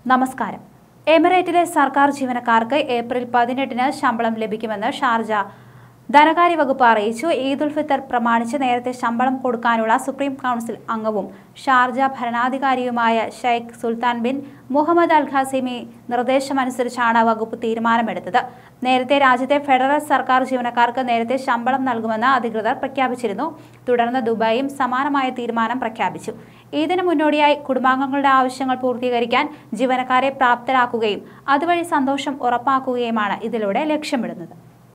നമസ്കാരം എമിറേറ്റിലെ സർക്കാർ ജീവനക്കാർക്ക് ഏപ്രിൽ പതിനെട്ടിന് ശമ്പളം ലഭിക്കുമെന്ന് ഷാർജ ധനകാര്യ വകുപ്പ് അറിയിച്ചു ഈദ് ഉൽ ഫിത്തർ പ്രമാണിച്ച് നേരത്തെ ശമ്പളം കൊടുക്കാനുള്ള സുപ്രീം കൗൺസിൽ അംഗവും ഷാർജ ഭരണാധികാരിയുമായ Sheikh Sultan bin Muhammad Al Qasimi നിർദ്ദേശമനുസരിച്ചാണ് വകുപ്പ് തീരുമാനമെടുത്തത് നേരത്തെ രാജ്യത്തെ ഫെഡറൽ സർക്കാർ ജീവനക്കാർക്ക് നേരത്തെ ശമ്പളം നൽകുമെന്ന് അധികൃതർ പ്രഖ്യാപിച്ചിരുന്നു തുടർന്ന് ദുബായും സമാനമായ തീരുമാനം പ്രഖ്യാപിച്ചു ഇതിനു മുന്നോടിയായി കുടുംബാംഗങ്ങളുടെ ആവശ്യങ്ങൾ പൂർത്തീകരിക്കാൻ ജീവനക്കാരെ പ്രാപ്തരാക്കുകയും അതുവഴി സന്തോഷം ഉറപ്പാക്കുകയുമാണ് ഇതിലൂടെ ലക്ഷ്യമിടുന്നത്